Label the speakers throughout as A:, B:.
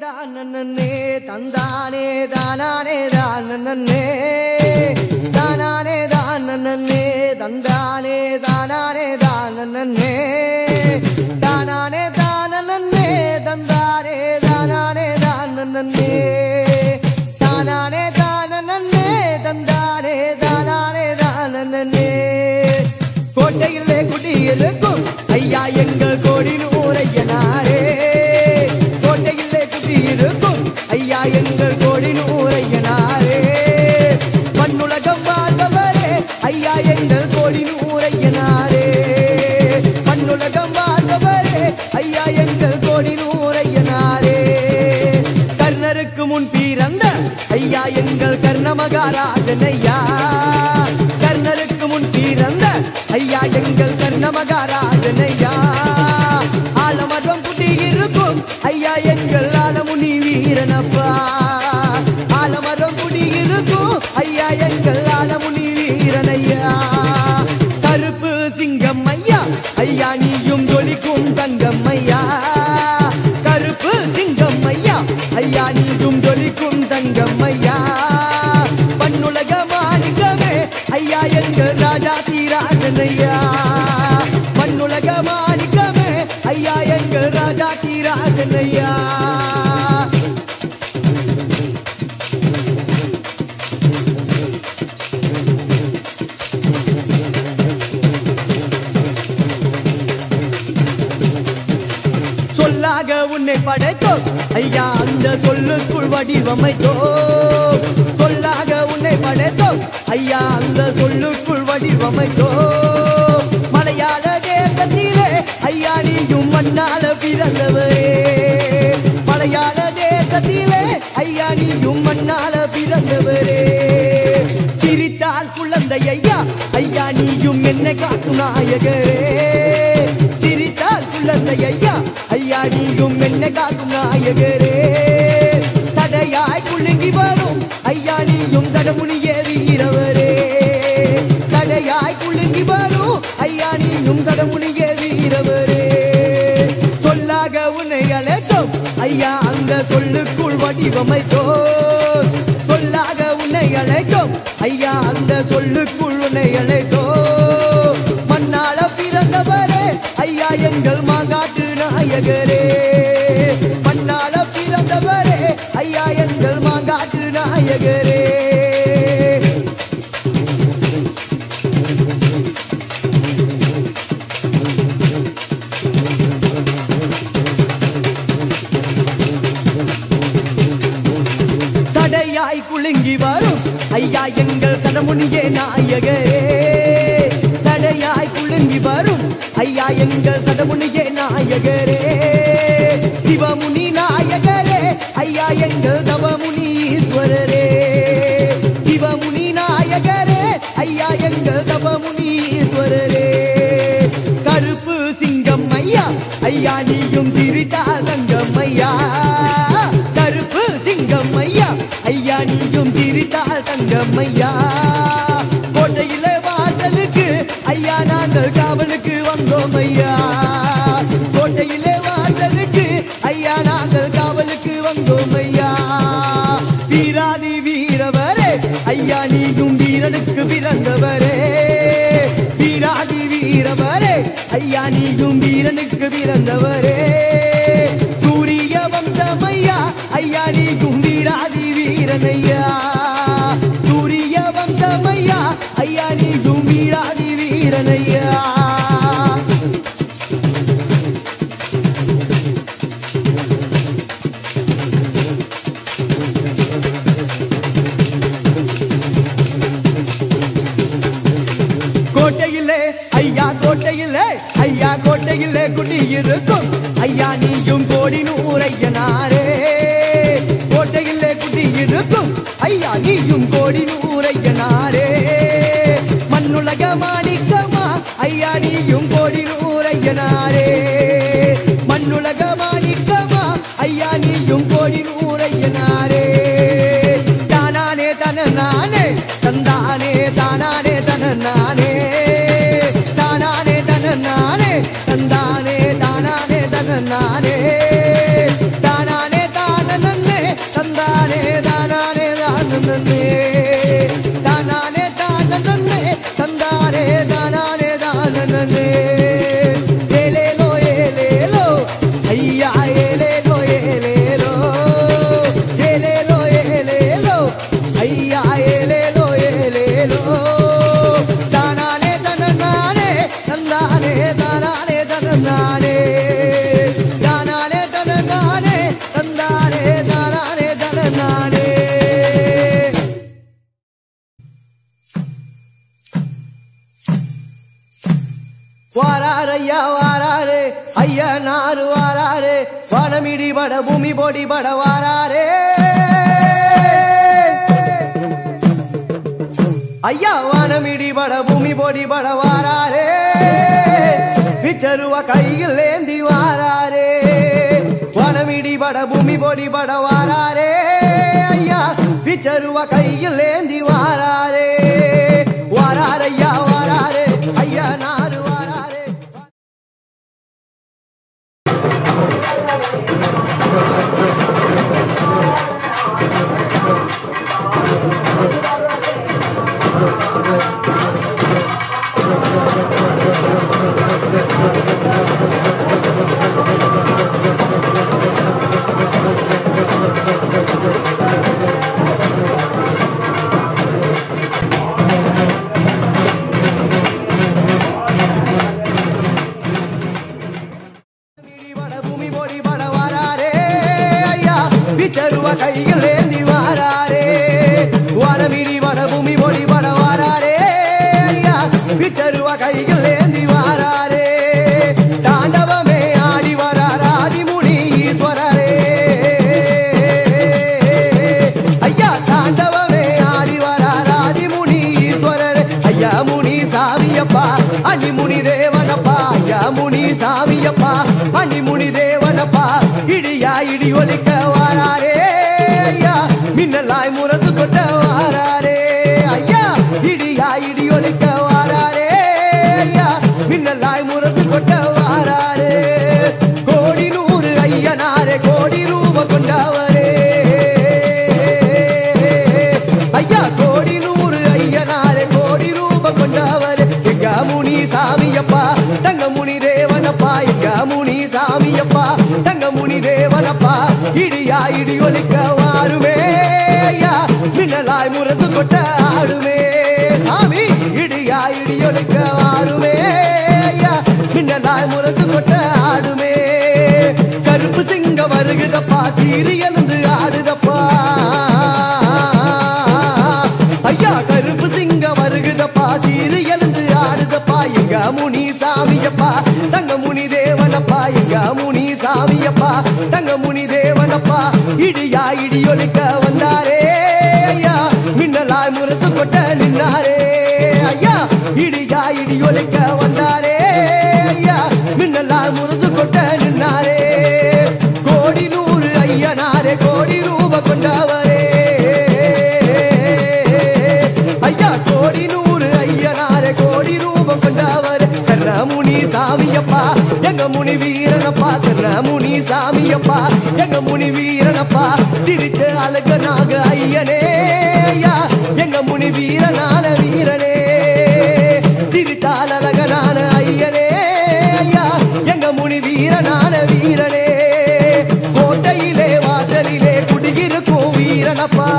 A: தானே தந்தானே தானானே தானே தானானே தானே தந்தானே தானானே தானே தானானே தானே தந்தானே தானானே தானே தானானே தானே தந்தானே தானானே தானே கோட்டையிலே குடியிருக்கும் ஐயா எங்கள் கோடி நூறையனாரே கோட்டையிலே குடியிருக்கும் ஐயா எங்கள் கோடி நூறையனாரே மண்ணுலகம் வாழ்பவரே ஐயா எங்கள் கோடி நூறையனாரே மண்ணுலகம் வாழ்பவரே ஐயா எங்கள் கோடி நூறையனாரே கர்ணருக்கு முன் பிறந்த ஐயா எங்கள் கர்ண மகாராஜன் ஐயா கர்ணருக்கு முன் பிறந்த ஐயா எங்கள் கர்ண மகாராஜன் ஐயா ஆலமரம் குடியிருக்கும் ஐயா எங்கள் ஆலமுனி வீரனப்பா ஆலமரம் குடியிருக்கும் ஐயா எங்கள் ஆலமுனி வீரனையா கருப்பு சிங்கம் ஐயா ஐயா நீயும் ஜொலிக்கும் தங்கம் ஐயா கருப்பு சிங்கம் ஐயா ஐயா நீயும் ஜொலிக்கும் தங்கம் ஐயா பண்ணுலக மாணிக்கமே ஐயா எங்கள் ராஜா தீராஜன் ஐயா பண்ணுலக மாணிக்கமே ஐயா எங்கள் ராஜா தீராஜன் ஐயா சொல்லாக உன்னை படைத்தோ ஐயா அந்த சொல்லுக்குள் வடிவமைத்தோ சொல்லாக உன்னை படைத்தோ ஐயா அந்த சொல்லுக்குள் வடிவமைத்தோ மலையாள தேசத்திலே ஐயா நீயும் மண்ணால பிறந்தவரே மலையாள தேசத்திலே ஐயா நீயும் மண்ணால பிறந்தவரே சிரித்தால் குழந்தை ஐயா ஐயா நீயும் என்னை காட்டும் நாயகரே சிரித்தால் குழந்தை ஐயா ஐயா நீயும் என்னை காக்கும் நாயகரே தடையாய் குலுங்கி வரும் ஐயா நீயும் தடமுனியே வீரவரே தடையாய் குலுங்கி வரும் ஐயா நீயும் தடமுனியே வீரவரே சொல்லாக உன்னை அழைத்தோம் ஐயா அந்த சொல்லுக்குள் வடிவமைத்தோ சொல்லாக உன்னை அழைத்தோம் ஐயா அந்த சொல்லுக்குள் உன்னை அழைத்தோ மண்ணால பிறந்தவரே ஐயா எங்கள் மாங்காட்டு நாயகரே மண்ணால பிறந்தவரே ஐயா எங்கள் மாங்காட்டு நாயகரே சடையாய் குலுங்கி வரும் ஐயா எங்கள் சடமுனியே நாயகரே சடையாய் குலுங்கி வரும் ஐயா எங்கள் சடமுனியே நாயகரே சிவமுனி நாயகரே ஐயா எங்கள் தவமுனி ஈஸ்வரரே சிவமுனி நாயகரே ஐயா எங்கள் தவமுனி ஈஸ்வரரே கருப்பு சிங்கம் ஐயா ஐயா நீயும் சிரித்தா தங்கம் ஐயா கருப்பு சிங்கம் ஐயா ஐயா நீயும் சிரித்தால் தங்கம் ஐயா கோட்டையில வாசலுக்கு ஐயா நாங்கள் காவலுக்கு வந்தோம் ஐயா கோட்டையில வாசலுக்கு ஐயா நாங்கள் காவலுக்கு வந்தோம் ஐயா வீராதி வீரவரே ஐயா நீயும் வீரனுக்கு பிறந்தவரே வீராதி வீரவரே ஐயா நீயும் வீரனுக்கு பிறந்தவரே சூரிய வம்சமையா ஐயா நீயும் வீராதி வீரனையா சூரிய வம்சமையா ஐயா நீயும் வீராதி வீரனையா கோட்டையிலே ஐயா கோட்டையிலே ஐயா கோட்டையிலே குடியிருக்கும் ஐயா நீயும் கோடி நூறையனாரே கோட்டையிலே குடியிருக்கும் ஐயா நீயும் கோடி நூறையனாரே மண்ணுலக மாணிக்கமா ஐயா நீயும் கோடி நூறையனாரே மண்ணுலக மாணிக்கமா ஐயா நீயும் கோடி நூறையனாரே தானானே தனநானே தந்தானே தானானே தனநானே தானானே தனநானே தந்தானே தானானே தனநானே தானானே தானன ஐயனாரு வாராரு வனமிடி பட பூமி பொடி பட வாராரே ஐயா வானமிடி பட பூமி பொடி பட வாராரே பிச்சருவ கையில் ஏந்தி வாராரே வானமிடி பட பூமி பொடி பட வாராரே ஐயா பிச்சருவ கையில் ஏந்தி வாராரே வாராரையா வாராரே ஐயா நாரு வாராரே மிடி பட பூமி பொடி பட வாராரே ஐயா பிச்சருவ கையில் ஏந்தி வாராரே வானமிடி பட பூமி பொடி பட வாராரே ஐயா பிச்சருவ கையில் ஏந்தி வாராரே தாண்டவமே ஆடி வரார் ஆதிமுனி ஈஸ்வரரே ஐயா தாண்டவமே ஆடி வரார் ஆதிமுனி ஈஸ்வரரே ஐயா முனி சாமியப்பா அணிமுனி தேவனப்பா ஐயா முனி சாமியப்பா அணிமுனி தேவனப்பா இடியா இடி ஒலிக்க வாராரே ஐயா மின்னலாய் முரசு கொட்ட வாராரே ஐயா இடியா இடி ஒலிக்க வாராரே ஐயா மின்னலாய் முரசு கொட்ட வாராரே கோடி நூறு ஐயனாரே கோடி ரூப கொண்டவரே ஐயா கோடி நூறு ஐயனாரே கோடி ரூப கொண்டவரே எங்க முனி சாமியப்பா தங்க முனி தேவனப்பா எங்க முனி சாமியப்பா தங்க முனி தேவனப்பா இடியா இடி ஒலிக்க வாருமே ஐயா மின்னலாய் முரசு கொட்ட ஆடுமே சாமி இடியா இடி ஒலிக்க வாருமே ஐயா மின்னலாய் முரசு கொட்ட ஆடுமே கருப்பு சிங்க வருகுதப்பா சீரி எழுந்து ஆடுதப்பா ஐயா கருப்பு சிங்க வருகுதப்பா சீரு எழுந்து ஆடுதப்பா எங்க முனி சாமியப்பா தங்க முனி தேவனப்பா எங்க முனி சாமியப்பா தங்க முனி தேவனப்பா இடியா இடி ஒலிக்க வந்தாரே ஐயா மின்னலாய் முரசு கொட்ட நின்னாரே ஐயா இடியா இடி ஒலிக்க வந்தாரே ஐயா மின்னலாய் முரசு கொட்ட நின்னாரே கோடி நூறு ஐயனாரே கோடி ரூப கொண்டவரே ஐயா கோடி நூறு ஐயனாரே கோடி ரூபம் கொண்டவர் சரணமுனி சாமியப்பா எங்க முனி வீரனப்பா சரணமுனி சாமியப்பா எங்க முனி வீரனப்பா திரித்த அழகனாக ஐயனே ஐயா எங்க முனி வீரனான வீரனே சிரித்தால் அழகனான ஐயனே ஐயா எங்க முனி வீரனான வீரனே கோட்டையிலே வாசலிலே குடியிருக்கும் வீரனப்பா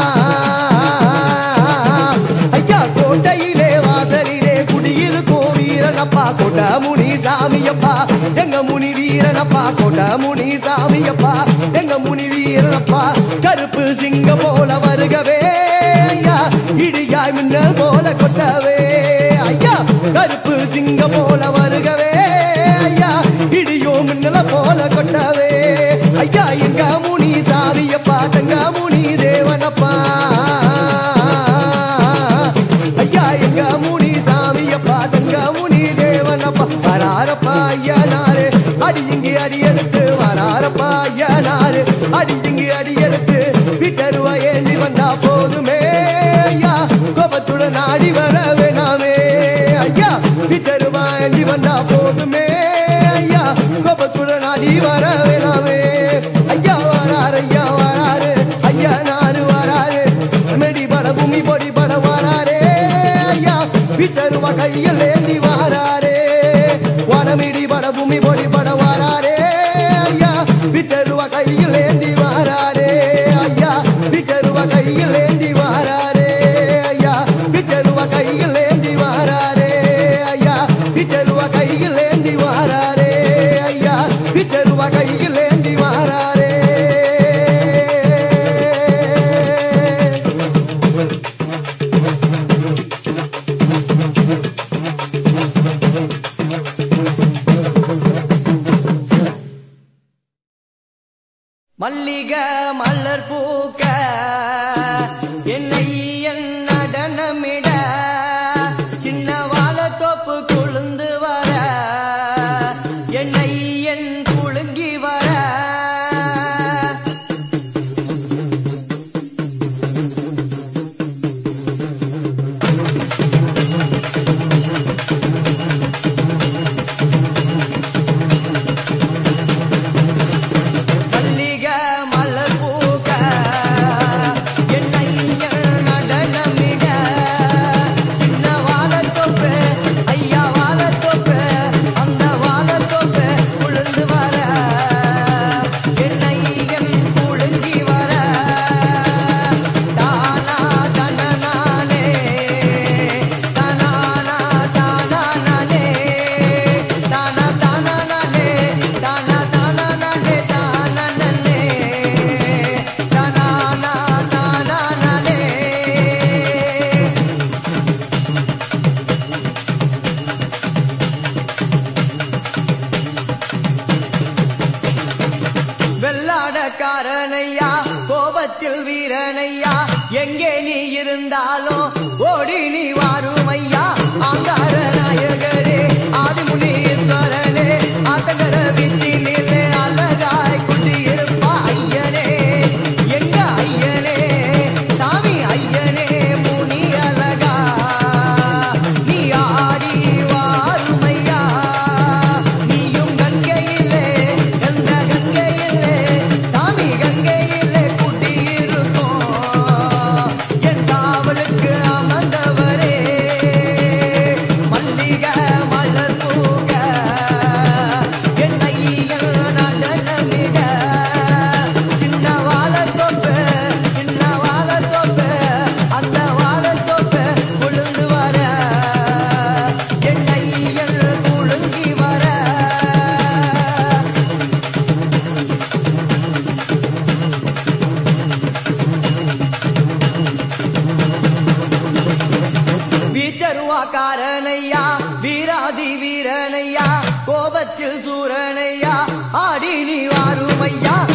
A: ஐயா கோட்டையிலே வாசலிலே குடியிருக்கும் வீரனப்பா கொண்ட முனி சாமியப்பா எங்க முனி வீரனப்பா கொண்ட முனி சாமியப்பா எங்க முனி வீரனப்பா கருப்பு சிங்கம் போல வருகவே ஐயா இடியாய் மின்னல் போல கொட்டவே ஐயா கருப்பு சிங்கம் போல வருகவே ஐயா இடியோ மின்னல போல கொட்டவே ஐயா எங்க முனி சாமியப்பா தங்க முனி தேவனப்பா ஐயா எங்க முனி சாமியப்பா தங்க முனி தேவனப்பா வராரப்பா ஐயா நாரு அடி இங்கு அடி எடுத்து வராரப்பா ஐயா நாரு அடி இங்கு அடி எடுத்து விட்டருவா ஏந்தி வந்தா போதுமே ஐயா கோபத்துடன் ஆடி வர வேணாமே ஐயா விட்டருவா ஏந்தி வந்தா போதுமே ஐயா கோபத்துடன் ஆடி வர வேணாமே ஐயா வராரு ஐயா வராரு ஐயா நாரு வராரு மெடி பட பூமி பொடி பட வராரே ஐயா விச்சருவ கையில் ஏந்தி வாராரே வனமிடி பட பூமி பொடி பட வாராரே ஐயா விச்சருவ கையில் ஏந்தி வாராரே ஐயா விச்சருவ கையில் ஏந்தி வாராரே ஐயா விச்சருவ கையில் ஏந்தி வாராரே ஐயா விச்சருவ கையில் ஏந்தி வாராரே ஐயா விச்சருவ கையில் ஏந்தி வாராரே மல்லிகை மலர் பூக்க என்னை என் நடனமிட சின்ன வாழத்தோப்பு குளுந்து வர என்னை என் குலுங்கி வர மல்லிகை மலர் பூக்க என்னை என் நடனமிட சின்ன வாழத்தோப்பு ஐயா வாழத்தோப்பு அந்த வாழத்தோப்பு உளுந்து வர என்னை என் குலுங்கி வர தானா தனநானே தனானா தானானே தானா தானானே தானா தானானே தானனே தனானா தானானே வெள்ளாடக்காரனையா கோபத்தில் வீரனையா எங்கே நீ இருந்தாலும் ஓடி நீ வாருமையா ஆங்கார நாயகரே ஆதிமுனீஸ்வரனே ஆத்தங்கர வித்தினிலே அழகாய் குடியிருப்பா ஐயனே எங்க ஐயனே சாமி ஐயனே முனி அழகா நீ ஆடி வாருமையா நீயும் கங்கையிலே எந்த கங்கையிலே சாமி கங்கையிலே குடியிருக்கும் என் காவலுக்கு அமர்ந்தவரே மல்லிகை மலர் பூக்க என்னை நடனமிட சின்ன வாழத்தோப்பு சின்ன வாழத்தோப்பு அந்த வாழத்தோப்பு உளுந்து வர என்னை குலுங்கி வர வீச்சருவாக்காரனையா வீராதி வீரனையா கோபத்தில் சூரனையா ஆடி நீ வாருமையா